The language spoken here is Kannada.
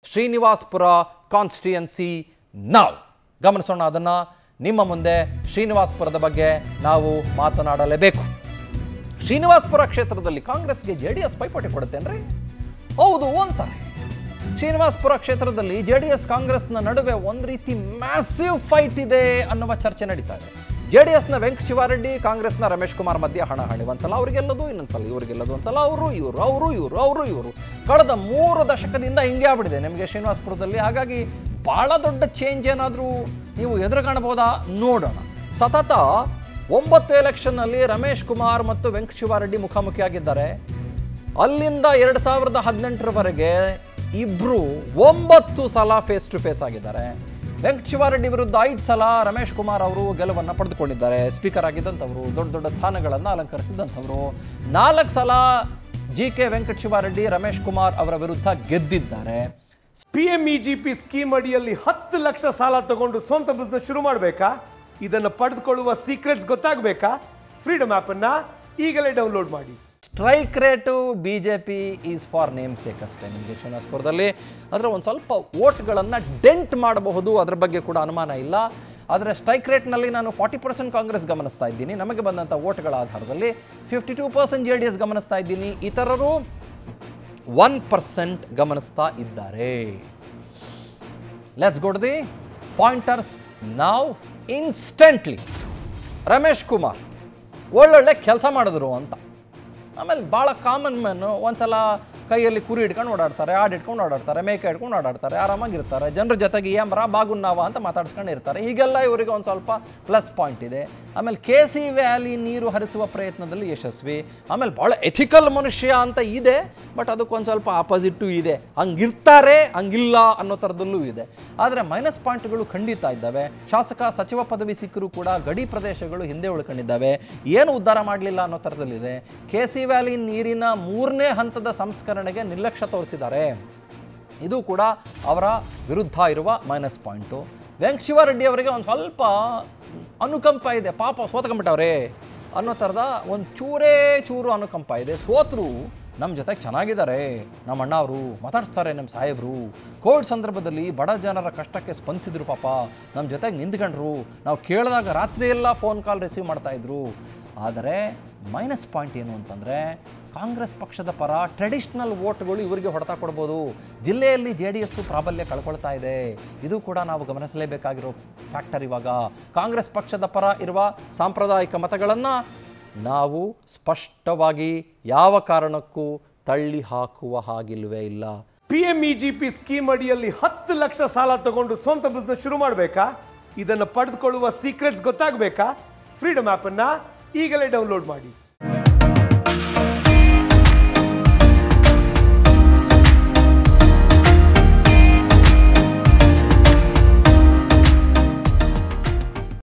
ಶ್ರೀನಿವಾಸ್ಪುರ ಕಾನ್ಸ್ಟಿಟ್ಯುಯೆನ್ಸಿ ನಾವು ಗಮನಿಸೋಣ ಅದನ್ನು ನಿಮ್ಮ ಮುಂದೆ ಶ್ರೀನಿವಾಸ್ಪುರದ ಬಗ್ಗೆ ನಾವು ಮಾತನಾಡಲೇಬೇಕು ಶ್ರೀನಿವಾಸ್ಪುರ ಕ್ಷೇತ್ರದಲ್ಲಿ ಕಾಂಗ್ರೆಸ್ಗೆ ಜೆ ಡಿ ಎಸ್ ಪೈಪೋಟಿ ಕೊಡುತ್ತೇನ್ರಿ ಹೌದು ಅಂತಾರೆ ಶ್ರೀನಿವಾಸ್ಪುರ ಕ್ಷೇತ್ರದಲ್ಲಿ ಜೆ ಡಿ ಎಸ್ ಕಾಂಗ್ರೆಸ್ನ ನಡುವೆ ಒಂದು ರೀತಿ ಮ್ಯಾಸಿವ್ ಫೈಟ್ ಇದೆ ಅನ್ನುವ ಚರ್ಚೆ ನಡೀತಾ ಇದೆ ಜೆ ಡಿ ಎಸ್ನ ವೆಂಕಟ ಶಿವಾರೆಡ್ಡಿ ಕಾಂಗ್ರೆಸ್ನ ರಮೇಶ್ ಕುಮಾರ್ ಮಧ್ಯೆ ಹಣಾಹಣಿ ಒಂದ್ಸಲ ಅವ್ರಿಗೆಲ್ಲದು ಇನ್ನೊಂದ್ಸಲ ಇವ್ರಿಗೆಲ್ಲದು ಒಂದ್ಸಲ ಅವರು ಇವರು ಅವರು ಇವರು ಅವರು ಇವರು ಕಳೆದ ಮೂರು ದಶಕದಿಂದ ಹಿಂಗೆ ಆಗ್ಬಿಟ್ಟಿದೆ ನಿಮಗೆ ಶ್ರೀನಿವಾಸ್ಪುರದಲ್ಲಿ ಹಾಗಾಗಿ ಭಾಳ ದೊಡ್ಡ ಚೇಂಜ್ ಏನಾದರೂ ನೀವು ಎದುರು ಕಾಣಬಹುದಾ ನೋಡೋಣ ಸತತ ಒಂಬತ್ತು ಎಲೆಕ್ಷನ್ನಲ್ಲಿ ರಮೇಶ್ ಕುಮಾರ್ ಮತ್ತು ವೆಂಕಟ ಶಿವಾರೆಡ್ಡಿ ಮುಖಾಮುಖಿಯಾಗಿದ್ದಾರೆ ಅಲ್ಲಿಂದ ಎರಡು ಸಾವಿರದ ಹದಿನೆಂಟರವರೆಗೆ ಇಬ್ರು ಒಂಬತ್ತು ಸಲ ಫೇಸ್ ಟು ಫೇಸ್ ಆಗಿದ್ದಾರೆ ವೆಂಕಟ ಶಿವಾರೆಡ್ಡಿ ವಿರುದ್ಧ ಐದು ಸಲ ರಮೇಶ್ ಕುಮಾರ್ ಅವರು ಗೆಲುವನ್ನು ಪಡೆದುಕೊಂಡಿದ್ದಾರೆ ಸ್ಪೀಕರ್ ಆಗಿದ್ದಂಥವ್ರು ದೊಡ್ಡ ದೊಡ್ಡ ಸ್ಥಾನಗಳನ್ನು ಅಲಂಕರಿಸಿದಂಥವ್ರು ನಾಲ್ಕು ಸಲ ಜಿ ಕೆ ವೆಂಕಟ ಶಿವಾರೆಡ್ಡಿ ರಮೇಶ್ ಕುಮಾರ್ ಅವರ ವಿರುದ್ಧ ಗೆದ್ದಿದ್ದಾರೆ P M E G P scheme ಅಡಿಯಲ್ಲಿ ಹತ್ತು ಲಕ್ಷ ಸಾಲ ತಗೊಂಡು ಸ್ವಂತ ಬಿಸ್ನೆಸ್ ಶುರು ಮಾಡಬೇಕಾ ಇದನ್ನು ಪಡೆದುಕೊಳ್ಳುವ ಸೀಕ್ರೆಟ್ಸ್ ಗೊತ್ತಾಗಬೇಕಾ ಫ್ರೀಡಮ್ ಆ್ಯಪನ್ನು ಈಗಲೇ ಡೌನ್ಲೋಡ್ ಮಾಡಿ strike rate B J P is for name sake ಅಷ್ಟೇ ನಿಮಗೆ ಶ್ರೀನಿವಾಸ್ಪುರದಲ್ಲಿ ಆದರೆ ಒಂದು ಸ್ವಲ್ಪ ಓಟ್ಗಳನ್ನು ಡೆಂಟ್ ಮಾಡಬಹುದು ಅದರ ಬಗ್ಗೆ ಕೂಡ ಅನುಮಾನ ಇಲ್ಲ ಆದರೆ ಸ್ಟ್ರೈಕ್ ರೇಟ್ನಲ್ಲಿ ನಾನು ಫಾರ್ಟಿ ಪರ್ಸೆಂಟ್ ಕಾಂಗ್ರೆಸ್ ಗಮನಿಸ್ತಾ ಇದ್ದೀನಿ ನಮಗೆ ಬಂದಂಥ ಓಟ್ಗಳ ಆಧಾರದಲ್ಲಿ fifty two percent J D S ಗಮನಿಸ್ತಾ ಇದ್ದೀನಿ ಇತರರು ಒನ್ ಪರ್ಸೆಂಟ್ ಗಮನಿಸ್ತಾ ಇದ್ದಾರೆ ಲೆಟ್ಸ್ ಗೋಡ್ ದಿ ಪಾಯಿಂಟರ್ಸ್ ನಾವು ಇನ್ಸ್ಟೆಂಟ್ಲಿ ರಮೇಶ್ ಕುಮಾರ್ ಒಳ್ಳೊಳ್ಳೆ ಕೆಲಸ ಮಾಡಿದ್ರು ಅಂತ ಆಮೇಲೆ ಭಾಳ ಕಾಮನ್ ಮ್ಯಾನು ಒಂದ್ಸಲ ಕೈಯಲ್ಲಿ ಕುರಿ ಹಿಡ್ಕೊಂಡು ಓಡಾಡ್ತಾರೆ ಆಡು ಹಿಡ್ಕೊಂಡು ಓಡಾಡ್ತಾರೆ ಮೇಕೆ ಹಿಡ್ಕೊಂಡು ಓಡಾಡ್ತಾರೆ ಆರಾಮಾಗಿರ್ತಾರೆ ಜನರ ಜೊತೆಗೆ ಏಮ್ರ ಬಾಗುನ್ನಾವ ಅಂತ ಮಾತಾಡ್ಸ್ಕೊಂಡು ಇರ್ತಾರೆ ಹೀಗೆಲ್ಲ ಇವರಿಗೆ ಒಂದು ಸ್ವಲ್ಪ ಪ್ಲಸ್ ಪಾಯಿಂಟ್ ಇದೆ ಆಮೇಲೆ ಕೆ ಸಿ ವ್ಯಾಲಿ ನೀರು ಹರಿಸುವ ಪ್ರಯತ್ನದಲ್ಲಿ ಯಶಸ್ವಿ ಆಮೇಲೆ ಭಾಳ ಎಥಿಕಲ್ ಮನುಷ್ಯ ಅಂತ ಇದೆ ಬಟ್ ಅದಕ್ಕೊಂದು ಸ್ವಲ್ಪ ಆಪೋಸಿಟ್ಟು ಇದೆ ಹಂಗಿರ್ತಾರೆ ಹಂಗಿಲ್ಲ ಅನ್ನೋ ಥರದಲ್ಲೂ ಇದೆ ಆದರೆ ಮೈನಸ್ ಪಾಯಿಂಟ್ಗಳು ಖಂಡಿತ ಇದ್ದಾವೆ ಶಾಸಕ ಸಚಿವ ಪದವಿ ಸಿಕ್ಕರೂ ಕೂಡ ಗಡಿ ಪ್ರದೇಶಗಳು ಹಿಂದೆ ಉಳ್ಕೊಂಡಿದ್ದಾವೆ ಏನು ಉದ್ಧಾರ ಮಾಡಲಿಲ್ಲ ಅನ್ನೋ ಥರದಲ್ಲಿದೆ ಕೆ ಸಿ ವ್ಯಾಲಿ ನೀರಿನ ಮೂರನೇ ಹಂತದ ಸಂಸ್ಕರಣೆಗೆ ನಿರ್ಲಕ್ಷ್ಯ ತೋರಿಸಿದ್ದಾರೆ ಇದು ಕೂಡ ಅವರ ವಿರುದ್ಧ ಇರುವ ಮೈನಸ್ ಪಾಯಿಂಟು ವೆಂಕಟ ಶಿವಾರೆಡ್ಡಿ ಅವರಿಗೆ ಒಂದು ಸ್ವಲ್ಪ ಅನುಕಂಪ ಇದೆ ಪಾಪ ಸೋತ್ಕೊಂಡ್ಬಿಟ್ಟವ್ರೆ ಅನ್ನೋ ಥರದ ಒಂದು ಚೂರೇ ಚೂರು ಅನುಕಂಪ ಇದೆ ಸೋತರು ನಮ್ಮ ಜೊತೆಗೆ ಚೆನ್ನಾಗಿದ್ದಾರೆ ನಮ್ಮ ಅಣ್ಣ ಅವರು ಮಾತಾಡ್ತಾರೆ ನಮ್ಮ ಸಾಹೇಬರು ಕೋವಿಡ್ ಸಂದರ್ಭದಲ್ಲಿ ಬಡ ಜನರ ಕಷ್ಟಕ್ಕೆ ಸ್ಪಂದಿಸಿದ್ರು ಪಾಪ ನಮ್ಮ ಜೊತೆಗೆ ನಿಂತ್ಕೊಂಡ್ರು ನಾವು ಕೇಳಿದಾಗ ರಾತ್ರಿ ಎಲ್ಲ ಫೋನ್ ಕಾಲ್ ರಿಸೀವ್ ಮಾಡ್ತಾಯಿದ್ರು ಆದರೆ ಮೈನಸ್ ಪಾಯಿಂಟ್ ಏನು ಅಂತಂದರೆ ಕಾಂಗ್ರೆಸ್ ಪಕ್ಷದ ಪರ ಟ್ರೆಡಿಷ್ನಲ್ ವೋಟ್ಗಳು ಇವರಿಗೆ ಹೊಡೆತ ಕೊಡ್ಬೋದು ಜಿಲ್ಲೆಯಲ್ಲಿ ಜೆ ಡಿ ಎಸ್ಸು ಪ್ರಾಬಲ್ಯ ಕಳ್ಕೊಳ್ತಾ ಇದೆ ಇದು ಕೂಡ ನಾವು ಗಮನಿಸಲೇಬೇಕಾಗಿರೋ ಫ್ಯಾಕ್ಟರ್ ಇವಾಗ ಕಾಂಗ್ರೆಸ್ ಪಕ್ಷದ ಪರ ಇರುವ ಸಾಂಪ್ರದಾಯಿಕ ಮತಗಳನ್ನು ನಾವು ಸ್ಪಷ್ಟವಾಗಿ ಯಾವ ಕಾರಣಕ್ಕೂ ತಳ್ಳಿ ಹಾಕುವ ಹಾಗಿಲ್ವೇ ಇಲ್ಲ P M E G P scheme ಅಡಿಯಲ್ಲಿ ಹತ್ತು ಲಕ್ಷ ಸಾಲ ತಗೊಂಡು ಸ್ವಂತ ಬಿಸ್ನೆಸ್ ಶುರು ಮಾಡಬೇಕಾ ಇದನ್ನು ಪಡೆದುಕೊಳ್ಳುವ ಸೀಕ್ರೆಟ್ಸ್ ಗೊತ್ತಾಗಬೇಕಾ ಫ್ರೀಡಮ್ ಆ್ಯಪನ್ನು ಈಗಲೇ ಡೌನ್ಲೋಡ್ ಮಾಡಿ